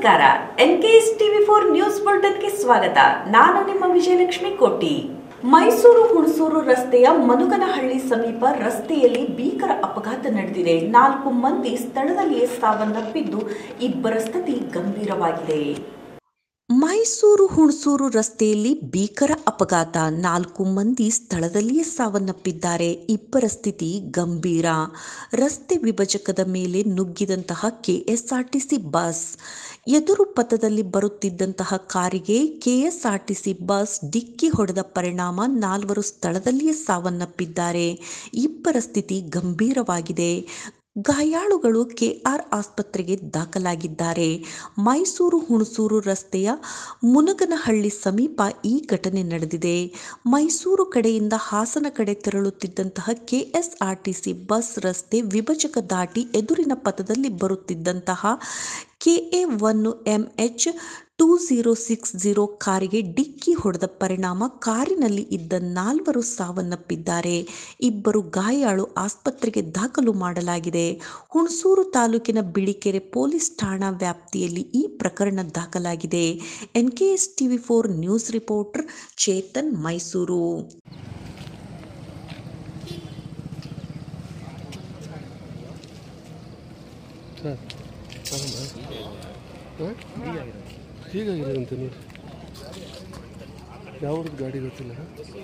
ನಮಸ್ಕಾರ N K S TV four news ಬುಲೆಟಿನ್ಗೆ ಸ್ವಾಗತ ನಾನು ನಿಮ್ಮ ವಿಜಯಲಕ್ಷ್ಮಿ ಕೋಟಿ ಮೈಸೂರು ಹುಣಸೂರು ರಸ್ತೆಯ ಮನುಗನಹಳ್ಳಿ ಸಮೀಪ ರಸ್ತೆಯಲ್ಲಿ ಭೀಕರ ಅಪಘಾತ ನಡೆದಿದೆ ನಾಲ್ಕು ಮಂದಿ ಸ್ಥಳದಲ್ಲಿಯೇ ಸಾವನ್ನಪ್ಪಿದ್ದು ಇಬ್ಬರ ಸ್ಥಿತಿ ಗಂಭೀರವಾಗಿದೆ ಮೈಸೂರು ಹುಣಸೂರು ರಸ್ತೆಯಲ್ಲಿ ಭೀಕರ ಅಪಘಾತ ನಾಲ್ಕು ಮಂದಿ ಸ್ಥಳದಲ್ಲಿಯೇ ಸಾವನ್ನಪ್ಪಿದ್ದಾರೆ ಇಬ್ಬರ ಸ್ಥಿತಿ ಗಂಭೀರ ರಸ್ತೆ ವಿಭಜಕದ ಮೇಲೆ ನುಗ್ಗಿದಂತಹ ಕೆಎಸ್ಆರ್ಟಿಸಿ ಬಸ್ ಎದುರು ಪಥದಲ್ಲಿ ಬರುತ್ತಿದ್ದಂತಹ ಕಾರಿಗೆ ಕೆಎಸ್ಆರ್ಟಿಸಿ ಬಸ್ ಡಿಕ್ಕಿ ಹೊಡೆದ ಪರಿಣಾಮ ನಾಲ್ವರು ಸ್ಥಳದಲ್ಲಿಯೇ ಸಾವನ್ನಪ್ಪಿದ್ದಾರೆ ಇಬ್ಬರ ಸ್ಥಿತಿ ಗಂಭೀರವಾಗಿದೆ ಗಾಯಾಳುಗಳು ಕೆಆರ್ ಆಸ್ಪತ್ರೆಗೆ ದಾಖಲಾಗಿದ್ದಾರೆ ಮೈಸೂರು ಹುಣಸೂರು ರಸ್ತೆಯ ಮುನಗನಹಳ್ಳಿ ಸಮೀಪ ಈ ಘಟನೆ ನಡೆದಿದೆ ಮೈಸೂರು ಕಡೆಯಿಂದ ಹಾಸನ ಕಡೆ ತೆರಳುತ್ತಿದ್ದಂತಹ ಕೆಎಸ್ಆರ್ಟಿಸಿ ಬಸ್ ರಸ್ತೆ ವಿಭಜಕ ದಾಟಿ ಎದುರಿನ ಪಥದಲ್ಲಿ ಬರುತ್ತಿದ್ದಂತಹ KA one MH two zero six zero ಕಾರಿಗೆ ಡಿಕ್ಕಿ ಹೊಡೆದ ಪರಿಣಾಮ ಕಾರಿನಲ್ಲಿ ಇದ್ದ ನಾಲ್ವರು ಸಾವನ್ನಪ್ಪಿದ್ದಾರೆ ಇಬ್ಬರು ಗಾಯಾಳು ಆಸ್ಪತ್ರೆಗೆ ದಾಖಲು ಮಾಡಲಾಗಿದೆ ಹುಣಸೂರು ತಾಲೂಕಿನ ಬಿಳಿಕೆರೆ ಪೊಲೀಸ್ ಠಾಣಾ ವ್ಯಾಪ್ತಿಯಲ್ಲಿ ಈ ಪ್ರಕರಣ ದಾಖಲಾಗಿದೆ NKS TV four news reporter Chetan Mysuru sir ಹೀಗಾಗಿದೆ ಅಂತ ನೋಡಿ ಯಾವ್ದು ಗಾಡಿ ಗೊತ್ತಿಲ್ಲ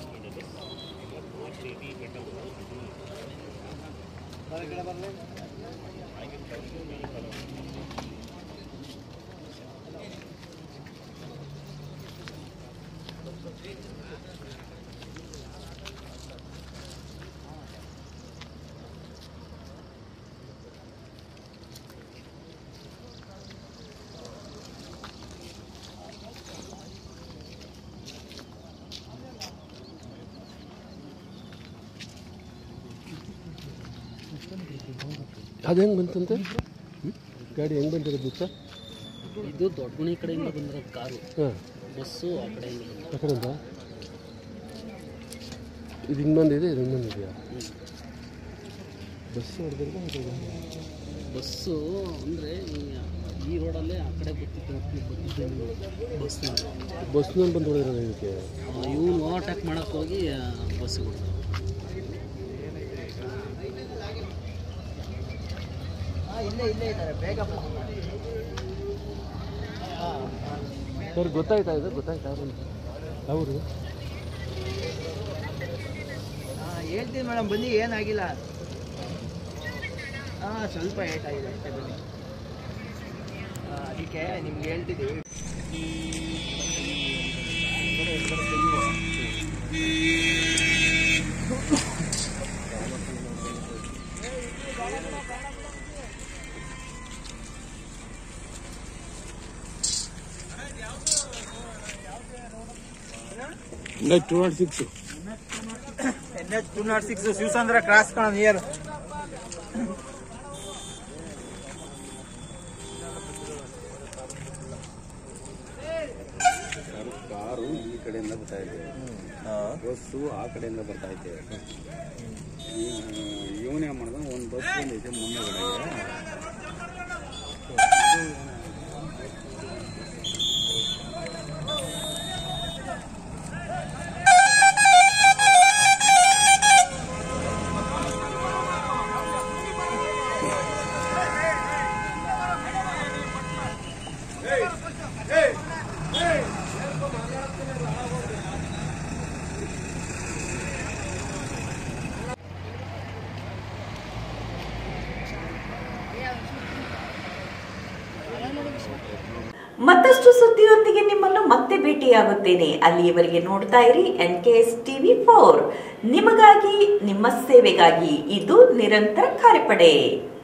ಅದು ಹೆಂಗೆ ಬಂತಂತೆ ಹ್ಮ್? ಗಾಡಿ ಹೆಂಗೆ ಬಂದಿರೋದು ಗೊತ್ತಾ ಇದು ದೊಡ್ಡ ಗುಣಿ ಕಡೆಯಿಂದ ಬಂದಿರೋದು ಕಾರು ಹಾಂ ಬಸ್ಸು ಆ ಕಡೆಯಿಂದ ಬಂದಿರೋದು. ಆ ಕಡೆಯಿಂದ ಇದು ಹಿಂಗೆ ಬಂದಿದೆ ಇದು ಹಿಂಗೆ ಬಂದಿದೆಯಾ ಬಸ್ ಹೊಡೆದಿರೋದು ಬಸ್ಸು ಅಂದರೆ ಈ ರೋಡಲ್ಲೇ ಆ ಕಡೆ ಬರ್ತಿದ್ದು ಬರ್ತಿದ್ದು ಬಸ್ ಬಸ್ನಲ್ಲಿ ಬಂದು ಹೊಡೆದಿರೋದು ಇದಕ್ಕೆ ಇವನು ಓವರ್ಟೇಕ್ ಮಾಡೋಕ್ಕೆ ಹೋಗಿ ಬಸ್ಸಿಗೆ ಹೊಡೆದ ಸರ್ ಗೊತ್ತಾಯ್ತಾ ಇದು ಗೊತ್ತಾಯ್ತಾ ಅವರು ಹೇಳ್ತೀನಿ ಮೇಡಮ್ ಬನ್ನಿ ಏನಾಗಿಲ್ಲ ಹಾಂ ಸ್ವಲ್ಪ ಏಟ್ ಆಗಿದೆ ಅಷ್ಟೇ ಬನ್ನಿ ಆ, ಅದಕ್ಕೆ ನಿಮ್ಗೆ ಹೇಳ್ತಿದ್ದೀವಿ two nought six N H two nought six Shivasandra cross ಕಣ ನಿಯರ್ ಕಾರು ಈ ಕಡೆಯಿಂದ ಬರ್ತಾ ಇದೆ ಬಸ್ಸು ಆ ಕಡೆಯಿಂದ ಬರ್ತಾ ಇದೆ ಇವನೇ ಮಾಡ್ದ ಒಂದು ಬಸ್ ಬಂದೈತೆ ಮುಂದೆಗಡೆಗೆ ಮತ್ತಷ್ಟು ಸುದ್ದಿಯೊಂದಿಗೆ ನಿಮ್ಮನ್ನು ಮತ್ತೆ ಭೇಟಿಯಾಗುತ್ತೇನೆ ಅಲ್ಲಿಯವರೆಗೆ ನೋಡ್ತಾ ಇರಿ N K S TV four ನಿಮಗಾಗಿ ನಿಮ್ಮ ಸೇವೆಗಾಗಿ ಇದು ನಿರಂತರ ಕಾರ್ಯಪಡೆ